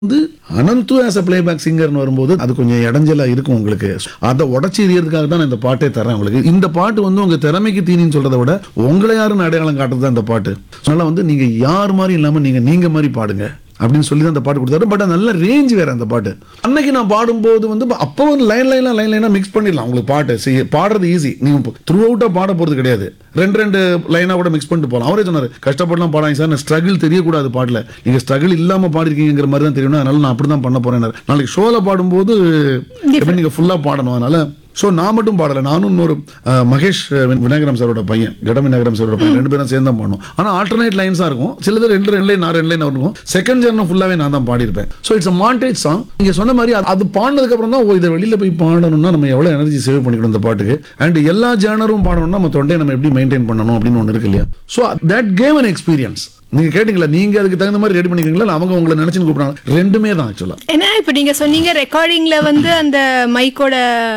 வந்து அனந்து as a playback சிங்கர்னு வரும்போது அது கொஞ்சம் இடைஞ்சலா இருக்கும் உங்களுக்கு அதை உடச்சி எறியறதுக்காக தான் நான் இந்த பாட்டே தரேன் உங்களுக்கு இந்த பாட்டு வந்து உங்க திறமைக்கு தீனின்னு சொல்றதை விட உங்களை யாருன்னு அடையாளம் காட்டுறது தான் இந்த பாட்டு அதனால வந்து நீங்க யார் மாதிரி இல்லாம நீங்க நீங்க மாதிரி பாடுங்க அப்படின்னு சொல்லி தான் அந்த பாட்டு கொடுத்தாரு பட் நல்ல ரேஞ்ச் வேற அந்த பாட்டு அன்னைக்கு நான் பாடும்போது வந்து அப்போ வந்து லைன் லைனா லைன் லைனா மிக்ஸ் பண்ணிடலாம் உங்களுக்கு பாட்டு செய்ய பாடுறது ஈஸி நீங்க த்ரூ அவுட்டா பாட போறது கிடையாது ரெண்டு ரெண்டு லைனா கூட மிக்ஸ் பண்ணிட்டு போகலாம் அவரே சொன்னாரு கஷ்டப்படலாம் பாடாங்க சார் ஸ்ட்ரகிள் தெரியக்கூடாது பாட்டுல நீங்க ஸ்ட்ரகிள் இல்லாம பாடிருக்கீங்கிற மாதிரி தான் தெரியணும் அதனால நான் அப்படி தான் பண்ண போறேன் நாளைக்கு ஷோல பாடும்போது எப்படி நீங்க ஃபுல்லா பாடணும் அதனால ஸோ நான் மட்டும் பாடல நானும் இன்னொரு அஹ், மகேஷ் அஹ், வின்- விநாயகரம் சாரோட பையன் கடம் விநாயகரம் சாரோட பையன் ரெண்டு பேரும் சேர்ந்து தான் பாடணும் ஆனால் ஆல்டர்னேட் லைன்ஸாக இருக்கும் சிலது ரெண்டு ரெண்டு லைன் நான் ரெண்டு லைன் இருக்கும் செகண்ட் ஜர்னம் ஃபுல்லாகவே நான் தான் பாடியிருப்பேன் so it's a montage song நீங்கள் சொன்ன மாதிரி அது- அது பாடினதுக்கு அப்புறம் தான் ஓ இதை வெளியில் போய் பாடணும்னா நம்ம எவ்வளோ எனர்ஜி சேவ் பண்ணிக்கணும் இந்த பாட்டுக்கு அண்ட் எல்லா ஜேனரும் பாடணும்னா நம்ம தொண்டையை நம்ம எப்படி மெயின்டைன் பண்ணணும் அப்படின்னு ஒன்று இருக்கு இல்லையா so that gave an experience நீங்க கேட்டீங்களா நீங்க அதுக்கு தகுந்த மாதிரி ரெடி பண்ணிக்கிறீங்களா இல்ல அவங்க உங்களை நினைச்சுன்னு கூப்பிடுறாங்க ரெண்டுமே தான் ஆக்சுவலா ஏன்னா இப்ப நீங்க சொன்னீங்க ரெக்கார்டிங்ல வந்து அந்த மைக்கோட